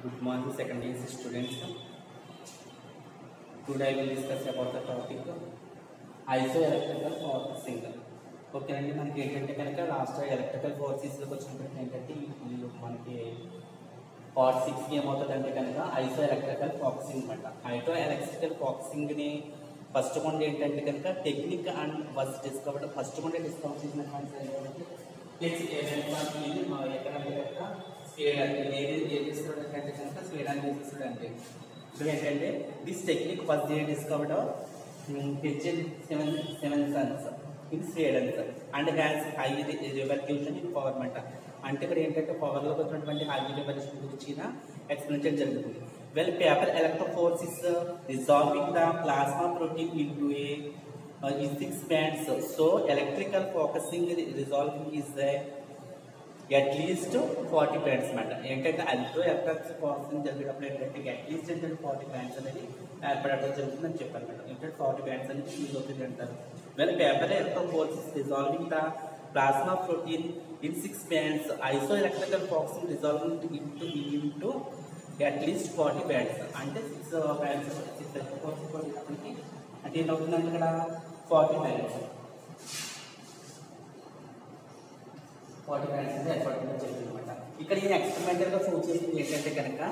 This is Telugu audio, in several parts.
Good morning, second year students. Today I will discuss about the topic isoelectrical forcing. ఓకేనండి మనకి ఏంటంటే కనుక లాస్ట్ ఎలక్ట్రికల్ ఫోర్సెస్లోకి వచ్చినప్పటికి ఏంటంటే ఈ మనకి పార్ట్ సిక్స్ ఏమవుతుందంటే కనుక ఐసో ఎలక్ట్రికల్ ఫాక్సింగ్ అనమాట ఐటో ఎలక్ట్రికల్ ఫాక్సింగ్ని ఫస్ట్ కొండ ఏంటంటే కనుక technique and was discovered first కొండ డిస్కవర్ చేసినటువంటి ఎక్కడంటే కనుక స్వీడన్ ఏది ఏది తీసుకురావడానికి అంటే కనుక స్వీడన్ తీసుకురావడానికి సో ఏంటంటే this technique was they discovered HN seven seven sons in Sweden and has high revolution in power అంట అంటే ఇక్కడ ఏంటంటే పవర్లో వచ్చినటువంటి హై రివల్యూషన్ గురించి ఎక్స్ప్లెయిన్ చేయడం జరుగుతుంది well paper electrophoresis is resolving the plasma protein in to a six bands so electrical focusing resolving is at least forty bands అనమాట ఏంటంటే అల్ట్రో ఎలక్ట్రిక్ ఫోకసింగ్ జరిగేటప్పుడు ఏంటంటే అట్లీస్ట్ ఏంటంటే ఫార్టీ బ్యాండ్స్ అనేది ఏర్పడటం జరుగుతుందని చెప్పాను మేడం ఏంటంటే ఫార్టీ బ్యాండ్స్ అనేది యూజ్ అవుతుంది అంటారు well paper electrophoresis resolving the plasma protein in six bands isoelectrical foxing resolving into into at least 40 bands అంటే సిక్స్ బ్యాండ్స్ సిక్స్ ఎలక్ట్రోఫోర్స్కి అంటే ఏమవుతుందంటే ఇక్కడ ఫార్టీ బ్యాండ్స్ ఫార్టీ బ్యాండ్స్ అంటే ఏర్పడుతుందని చెప్తుంది అనమాట ఇక్కడ ఈ ఎక్స్పెరిమెంటల్గా ప్రూవ్ చేసింది ఏంటంటే కనుక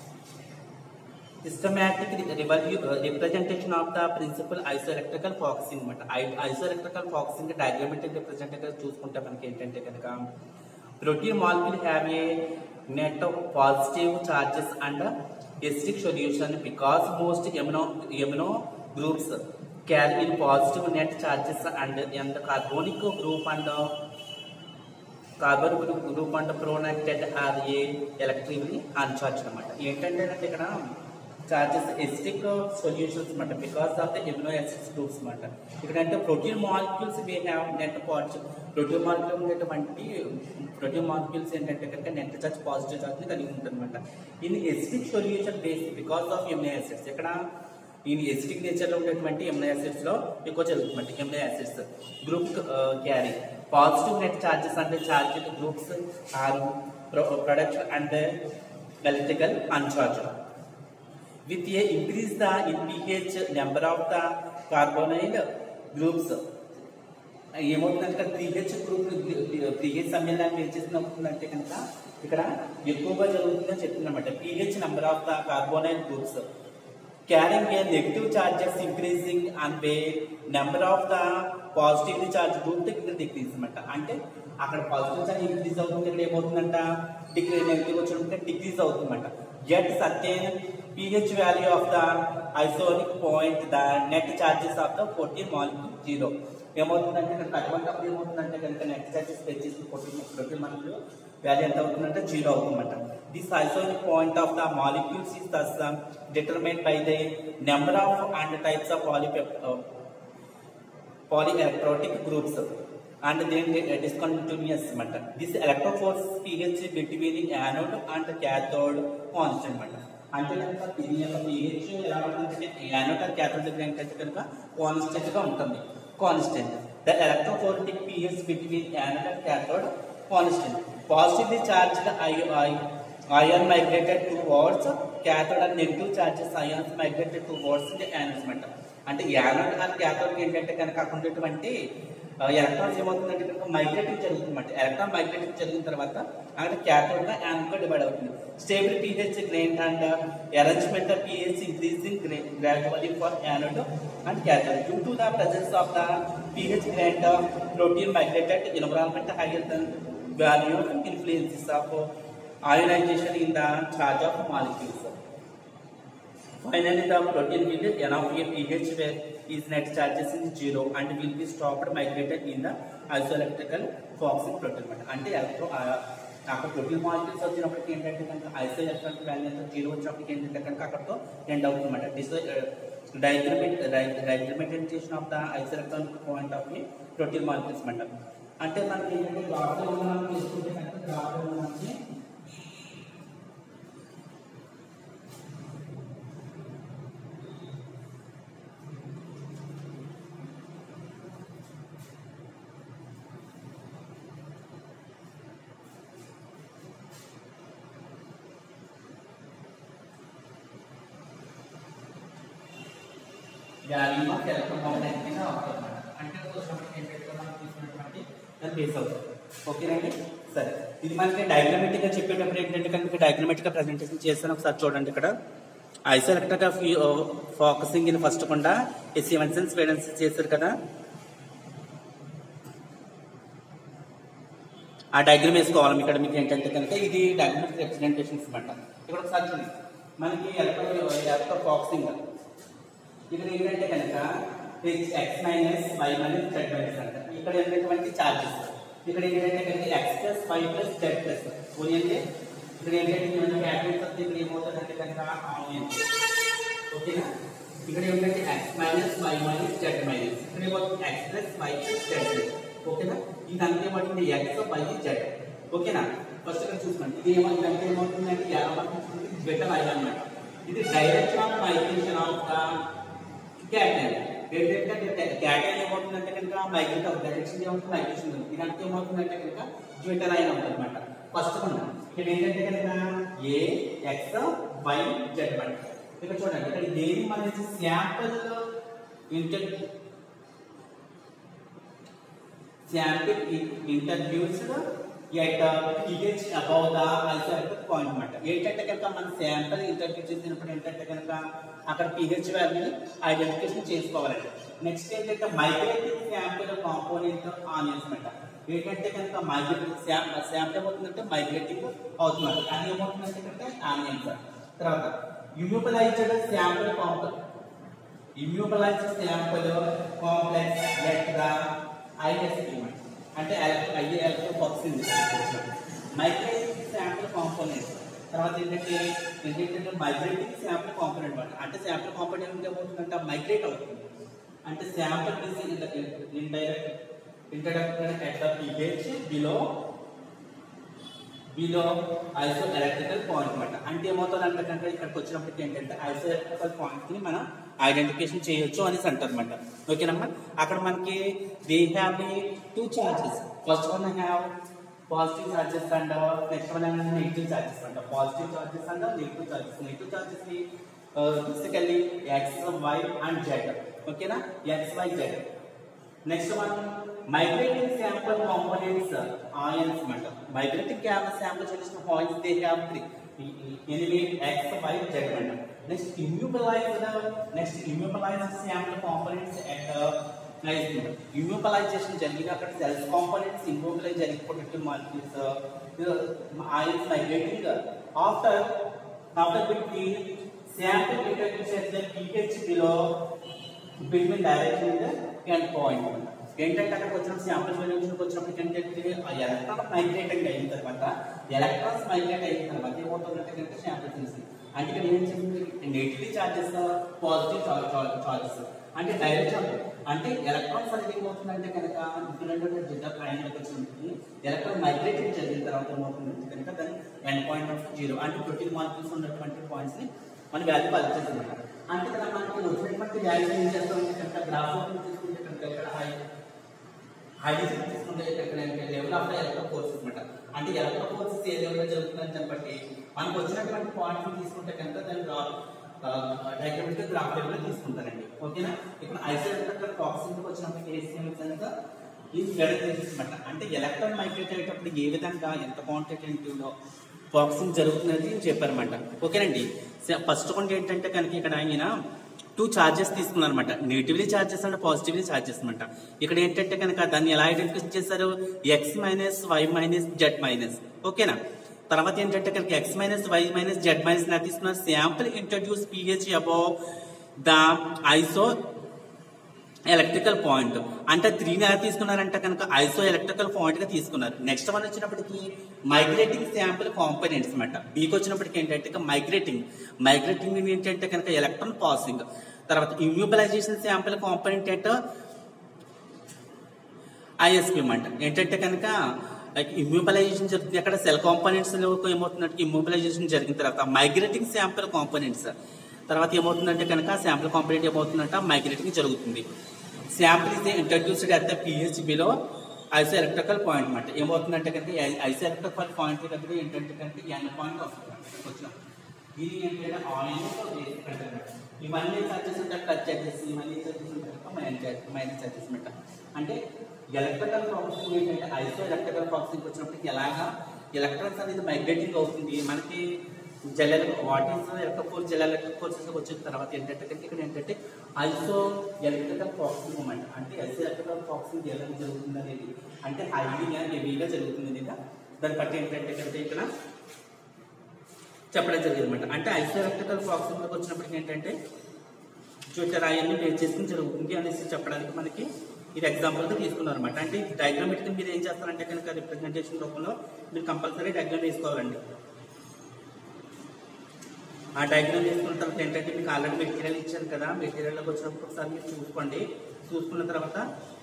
systematic representation of the principle isoelectrical focusing అనమాట ఐసోఎలక్ట్రికల్ ఫాక్సింగ్ డయాగ్రామెటిక్ రిప్రజెంటేటివ్ చూసుకుంటే మనకి ఏంటంటే కనుక protein molecule have a net positive charges and acidic solution because most amino amino groups carry in positive net charges and and carbonic group and carbon group group and protonated are a electrically uncharged అనమాట ఏంటంటే ఇక్కడ చార్జెస్ ఎసిటిక్ సొల్యూషన్స్ అనమాట because of the amino acids groups అనమాట ఇక్కడ అంటే protein molecules we have net parts protein molecule ఉండేటువంటి ప్రోటీన్ మాలిక్యూల్స్ ఏంటంటే కనుక నెట్ చార్జ్ పాజిటివ్ చార్జ్ కలిగి ఉంటుంది అనమాట in acetic solution base because of amino acids ఇక్కడ ఈ ఎసిటిక్ నేచర్లో ఉండేటువంటి ఎమినో యాసిడ్స్లో ఎక్కువ జరుగుతుంది amino acids group carry positive net charges అంటే charged groups are product and electrical uncharged with a increase the in pH number of the carbonyl groups ఏమవుతుందంటే ఇక్కడ పీహెచ్ గ్రూప్ పీహెచ్ సమ్మేళనాన్ని ఏం చేసినప్పుడు కనుక ఇక్కడ ఎక్కువగా జరుగుతుందని చెప్తున్నమాట pH number of the carbonyl groups carrying a negative charges increasing and way number of the positively charge group ఇక్కడ డిక్రీజ్ అనమాట అంటే అక్కడ పాజిటివ్ చార్జ్ ఇంక్రీజ్ అవుతుంది ఇక్కడ ఏమవుతుందంట డిగ్రీ నెగిటివ్ వచ్చినప్పుడు డిక్రీజ్ అవుతుందంట get certain pH value of the isonic point the net charges of the protein molecule zero ఏమవుతుందంటే ఇక్కడ అటువంటిప్పుడు ఏమవుతుందంటే కనుక నెట్ చార్జెస్ పెంచేసి ప్రోటీన్ ప్రోటీన్ మాలిక్యూల్ వాల్యూ ఎంత అవుతుందంటే జీరో అవుతుందన్నమాట this isoionic point of the molecules is thus determine by the number of and types of పాలిపెప్ polyelectrotic groups and then uh, discontinuous matter. This electroforce pH between anode and cathode constant matter. అంటే కనుక దీని యొక్క pH ఎలా ఉంటుందంటే యానోడ్ అండ్ క్యాథోడ్ దగ్గర ఏంటంటే కనుక కాన్స్టెంట్ గా ఉంటుంది constant the electrophoretic pH between anode and cathode constant. Positively charged ion migrated towards cathode and negative charges ions migrated towards the anodes matter. అంటే యానోడ్ అండ్ క్యాథోడ్ ఏంటంటే కనుక అక్కడ ఉండేటువంటి ఎలక్ట్రాన్స్ ఏమవుతుందంటే కనుక మైగ్రేటింగ్ జరుగుతుందంట ఎలక్ట్రాన్ మైగ్రేటింగ్ జరిగిన తర్వాత అక్కడ క్యాథోడ్ గా యానోడ్ డివైడ్ అవుతుంది stable pH great and arrangement of pH increasing gradually for anode and cathode due to the presence of the pH great protein migrated environment higher then value of influences of ionization in the charge of molecules. Finally, the protein will enough a pH where is net charges is zero and will be stopped migrated in the isoelectrical foxing protein. అంటే ఎలక్ట్రో అక్కడ ప్రోటీన్ మాలిక్యూల్స్ వచ్చినప్పటికి ఏంటంటే కనుక ఐసో ఎలక్ట్రానిక్ వాల్యూ అంతా జీరో వచ్చినప్పటికి ఏంటంటే కనుక అక్కడతో ఎండ్ అవుతుందన్నమాట డిస్ డైగ్రమెంట్ డైగ్రమెంటేషన్ of the iso electronic point of view protein molecules అనమాట అంటే మనకి ఏంటంటే గ్రాఫ్లో మనం తీసుకుంటే కనుక గ్రాఫ్లో మనకి వాల్యూమ్ ఆఫ్ ఎలక్ట్రోమాగ్నెటిక్ అవుతుంది అనమాట అంటే వచ్చినప్పటికి ఏంటంటే మనం తీసుకున్నటువంటి దాని బేస్ అవుతుంది ఓకేనండి సరే ఇది మనకి డయాగ్రమెటిక్ గా చెప్పేటప్పుడు ఏంటంటే కనుక డయాగ్రమెటిక్ గా ప్రజెంటేషన్ చేస్తాను ఒకసారి చూడండి ఇక్కడ isoelectric of focusing in first కొండ ఎస్సీవెన్సెన్స్ వేడెన్స్ చేశారు కదా ఆ డయాగ్రమ్ వేసుకోవాలి ఇక్కడ మీకు ఏంటంటే కనుక ఇది డయాగ్రమెటిక్ రిప్రజెంటేషన్స్ అనమాట ఇక్కడ ఒకసారి చూడండి మనకి ఎలక్ట్రో ఎలక్ట్రో ఫోకసింగ్ ఇక్కడ ఏంటంటే కనుక X minus Y minus Z minus అంట ఇక్కడ ఏంటంటే చార్జెస్ ఇక్కడ ఏంటంటే కనుక X plus Y plus Z plus ఓనియండి ఇక్కడ ఏంటంటే మనకి క్యాపిటల్స్ వస్తే ఇక్కడ ఏమవుతుందంటే కనుక ఆనియన్ ఓకేనా ఇక్కడ ఏంటంటే X minus Y minus Z minus ఇక్కడ ఏమవుతుంది X plus Y plus Z plus ఓకేనా ఇదంతా ఏమవుతుంది ఎక్స్ వై జెడ్ ఓకేనా ఫస్ట్ ఇక్కడ చూసుకోండి ఇది ఏమో ఇదంతా ఏమవుతుందంటే ఎలా మనకి బెటర్ అయ్యి అన్నమాట ఇది direction of migration of the cation ఏంటంటే క్యాటన్ ఏమవుతుందంటే కనుక మైగ్రేట్ అవుతుంది డైరెక్షన్ ఏమవుతుంది మైగ్రేషన్ అవుతుంది ఇదంతా ఏమవుతుందంటే కనుక జ్విటర్ లైన్ అవుతుంది అనమాట ఫస్ట్ వన్ ఇక్కడ ఏంటంటే కనుక ఏ ఎక్స్ వై జెడ్ అనమాట ఇక్కడ చూడండి ఇక్కడ ఏది మనకి sample inter sample introduced at pH above the isoelectric point అన్నమాట ఏంటంటే కనుక మన శాంపిల్ ఇంటర్వ్యూ చేసినప్పుడు ఏంటంటే కనుక అక్కడ pH వాల్యూని ఐడెంటిఫికేషన్ చేసుకోవాలండి నెక్స్ట్ ఏంటంటే మైగ్రేటింగ్ శాంపిల్ కాంపోనెంట్ ఆనియన్స్ అనమాట ఏంటంటే కనుక మైగ్రేటింగ్ శాంపిల్ ఏమవుతుందంటే మైగ్రేటింగ్ అవుతుంది అది ఏమవుతుందంటే కనుక ఆనియన్స్ తర్వాత immobilised sample component immobilised sample complex let the ISP అంటే ఐఏ ఎలక్ట్రోఫాక్సిన్ మైగ్రేటింగ్ శాంపుల్ కాంపోనెంట్ తర్వాత ఏంటంటే ఏంటంటే మైగ్రేటింగ్ శాంపుల్ కాంపోనెంట్ అనమాట అంటే శాంపుల్ కాంపోనెంట్ ఏమవుతుందంటే మైగ్రేట్ అవుతుంది అంటే sample indirect introductory at the pH below below iso electrical point అనమాట అంటే ఏమవుతుంది అంటే కనుక ఇక్కడికి వచ్చినప్పటికి ఏంటంటే ఐసో ఎలక్ట్రికల్ పాయింట్ ని మనం ఐడెంటిఫికేషన్ చేయొచ్చు అనేసి అంటారు అనమాట ఓకేనమ్మా అక్కడ మనకి they have the two charges first one have positive charges and next one negative charges అంట positive charges and negative charges negative charges ని basically X Y and Z ఓకేనా X Y Z next one migrating sample components ions అనమాట మైగ్రేటింగ్ శాంపుల్ చేసిన పాయింట్స్ దే హ్యావ్ త్రీ ఎనిమిది ఎక్స్ వై జెడ్ అనమాట next immobilized next immobilized sample components at immobilization జరిగిన అక్కడ cells components immobilize జరిగిపోయినట్టు molecules oils migrating after after between sample introduced at the pH below between direction and point ఏంటంటే అక్కడికి వచ్చిన శాంపుల్ సొల్యూషన్కి వచ్చినప్పుడు ఏంటంటే ఎలక్ట్రాన్ మైగ్రేటింగ్ అయిన తర్వాత ఎలక్ట్రాన్స్ మైగ్రేట్ అయిన తర్వాత ఏమవుతుందంటే కనుక శాంపుల్ తీసి అంటే ఇక్కడ ఏం చెప్తుంది నెగిటివ్ చార్జెస్ పాజిటివ్ చార్జెస్ అంటే డైరెక్షన్ అంటే ఎలక్ట్రాన్స్ అనేది ఏమవుతుందంటే కనుక ఇక్కడ జిడ్డ ప్రయాణానికి వచ్చినప్పుడు ఎలక్ట్రాన్ మైగ్రేటింగ్ జరిగిన తర్వాత ఏమవుతుందంటే కనుక దాని ఎండ్ పాయింట్ ఆఫ్ జీరో అంటే ప్రోటీన్ మాలిక్యూల్స్ ఉన్నటువంటి పాయింట్స్ ని మన వాల్యూ పలిచేస్తుంది అంటే ఇక్కడ మనకి వచ్చినటువంటి వాల్యూ ఏం చేస్తామంటే కనుక గ్రాఫ్ తీసుకుంటే కనుక ఇక్కడ హై హైడ్రోజన్ తీసుకుంటే ఇక్కడ లెవెల్ ఆఫ్ ఎలక్ట్రో ఫోర్సెస్ అనమాట అంటే ఎలక్ట్రో ఫోర్సెస్ ఏ లెవెల్లో జరుగుతుందని దాన్ని బట్టి మనకు వచ్చినటువంటి పాయింట్స్ తీసుకుంటే కనుక దాన్ని డయాగ్రమెటిక్ గ్రాఫ్ లెవెల్లో తీసుకుంటారండి ఓకేనా ఇక్కడ ఐసోఎలక్ట్రిక్ టాక్సిన్కి వచ్చినప్పుడు ఏసీఎం కనుక ఇది వెడల్ అనమాట అంటే ఎలక్ట్రాన్ మైగ్రేట్ అయ్యేటప్పుడు ఏ విధంగా ఎంత క్వాంటిటేటివ్లో బాక్సింగ్ జరుగుతున్నది చెప్పారన్నమాట ఓకేనండి ఫస్ట్ కొంటే ఏంటంటే కనుక ఇక్కడ ఆయన టూ చార్జెస్ తీసుకున్నారు అనమాట negatively charges and positively charges అనమాట ఇక్కడ ఏంటంటే కనుక దాన్ని ఎలా ఐడెంటిఫై చేశారు X minus Y minus Z minus ఓకేనా తర్వాత ఏంటంటే కనుక X minus Y minus Z minus ఎలా తీసుకున్నారు sample introduce pH above the iso electrical point అంటే త్రీని ఎలా తీసుకున్నారంటే కనుక ఐసో ఎలక్ట్రికల్ పాయింట్ గా తీసుకున్నారు నెక్స్ట్ వన్ వచ్చినప్పటికి మైగ్రేటింగ్ శాంపుల్ కాంపోనెంట్స్ అనమాట బీకి వచ్చినప్పటికి ఏంటంటే మైగ్రేటింగ్ మైగ్రేటింగ్ ఏంటంటే కనుక ఎలక్ట్రాన్ పాసింగ్ తర్వాత ఇమ్యూబలైజేషన్ శాంపుల్ కాంపోనెంట్ అంటే ఐఎస్పి అనమాట ఏంటంటే కనుక లైక్ ఇమ్యూబలైజేషన్ జరుగుతుంది అక్కడ సెల్ కాంపోనెంట్స్ ఏమవుతుందంటే ఇమ్యూబలైజేషన్ జరిగిన తర్వాత మైగ్రేటింగ్ శాంపుల్ కాంపోనెంట్స్ తర్వాత ఏమవుతుందంటే కనుక శాంపుల్ కాంపోనెంట్ ఏమవుతుందంటే మైగ్రేటింగ్ జరుగుతుంది sample is introduced at the pH below iso electrical point అనమాట ఏమవుతుందంటే కనుక ఐసో ఎలక్ట్రికల్ పాయింట్ దగ్గర ఏంటంటే కనుక ఎన్ పాయింట్ వస్తుంది వచ్చిన దీని ఏంటంటే ఆయిల్ బేసిక్ అంటారు ఇవన్నీ చార్జెస్ ఉంటాయి ప్లస్ చార్జెస్ ఇవన్నీ చార్జెస్ ఉంటాయి మైనస్ చార్జెస్ మైనస్ చార్జెస్ అనమాట అంటే ఎలక్ట్రికల్ ప్రాసెసింగ్ ఏంటంటే ఐసో ఎలక్ట్రికల్ ప్రాసెసింగ్ వచ్చినప్పటికి ఎలాగా ఎలక్ట్రాన్స్ అనేది మైగ్రేటింగ్ అవుతుంది మనకి gel what is electric force gel electric forces వచ్చిన తర్వాత ఏంటంటే కనుక ఇక్కడ ఏంటంటే ఐసో ఎలక్ట్రికల్ ప్రాసెసింగ్ అనమాట అంటే ఐసో ఎలక్ట్రికల్ ప్రాసెసింగ్ ఎలా జరుగుతుంది అనేది అంటే హైలీగా హెవీగా జరుగుతుంది అనేది దాన్ని బట్టి ఏంటంటే కనుక ఇక్కడ చెప్పడం జరిగింది అనమాట అంటే ఐసో ఎలక్ట్రికల్ ప్రాసెసింగ్కి వచ్చినప్పటికి ఏంటంటే చూసారు అవన్నీ బేస్ చేసుకుని జరుగుతుంది అనేసి చెప్పడానికి మనకి ఇది ఎగ్జాంపుల్గా తీసుకున్నారు అనమాట అంటే డయాగ్రామెటిక్ మీరు ఏం చేస్తారంటే కనుక రిప్రజెంటేషన్ రూపంలో మీరు కంపల్సరీ డయాగ్రామ్ వేసుకోవాలండి ఆ డయాగ్రామ్ వేసుకున్న తర్వాత ఏంటంటే మీకు ఆల్రెడీ మెటీరియల్ ఇచ్చాను కదా మెటీరియల్లోకి వచ్చినప్పుడు ఒకసారి మీరు చూసుకోండి చూసుకున్న తర్వాత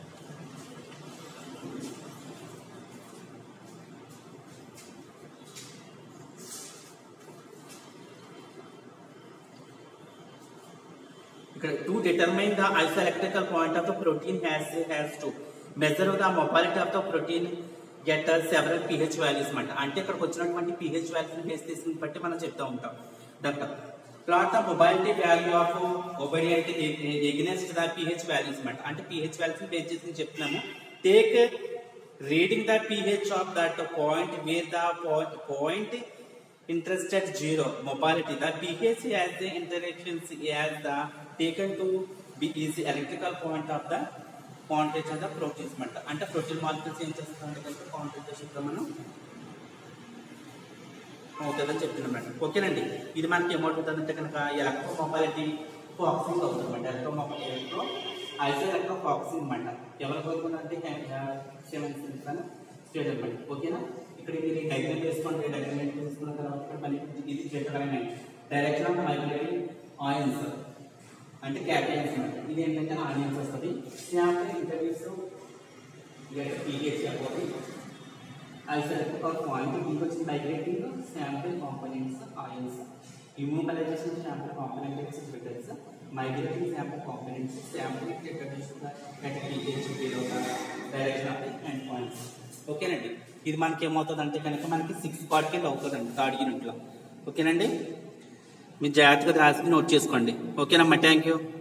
ఇక్కడ to determine the isoelectrical point of the protein has has to measure the mobility of the protein get several pH values అనమాట అంటే ఇక్కడికి వచ్చినటువంటి పిహెచ్ వాల్యూస్ బేస్ తీసుకుని బట్టి మనం చెప్తా ఉంటాం doctor plot the mobility value of ఒబిడియంట్ ఎగ్నెస్ట్ ద పిహెచ్ వాల్యూస్ అనమాట అంటే పిహెచ్ వాల్యూస్ బేస్ చేసుకుని చెప్తున్నాము take reading the pH of that point where the point interest at zero mobility the pH as the interactions as the taken to be is the electrical point of the concentration of the proteins మాట అంటే ప్రోటీన్ మాలిక్యూల్స్ ఏం చేస్తామంటే కనుక కాన్సన్ట్రేషన్ గా మనం అవుతుందని చెప్తున్నాం ఓకేనండి ఇది మనకి ఏమవుతుందంటే కనుక ఎలక్ట్రో మొబాలిటీ ఫాక్సింగ్ అవుతుంది electro mobile electro iso electro focusing అనమాట ఎవరికి అవుతుందంటే సెవెన్ స్టేట్ అనమాట ఓకేనా ఇక్కడ మీరు డైగ్రామ్ వేసుకోండి డైగ్రామ్ వేసుకున్న తర్వాత ఇక్కడ మళ్ళీ ఇది చెప్పగలమే డైరెక్షన్ ఆఫ్ మైగ్రేటింగ్ ఆయిల్స్ అంటే క్యాటైన్స్ అనమాట ఇది ఏంటంటే ఆనియన్స్ వస్తుంది శాంపుల్ ఇంటర్వ్యూస్ పీహెచ్ అయిపోతుంది ఐసోలేట్ ఒక పాయింట్ దీనికి వచ్చిన migrating sample components oils immunization sample component exhibitors migrating sample components sample interviews అంటే pH direction of the end points ఓకేనండి ఇది మనకి ఏమవుతుంది అంటే కనుక మనకి సిక్స్ పార్ట్ కింద అవుతుందండి థర్డ్ యూనిట్లో ఓకేనండి మీరు జాగ్రత్తగా రాసి నోట్ చేసుకోండి ఓకేనమ్మా థ్యాంక్ యూ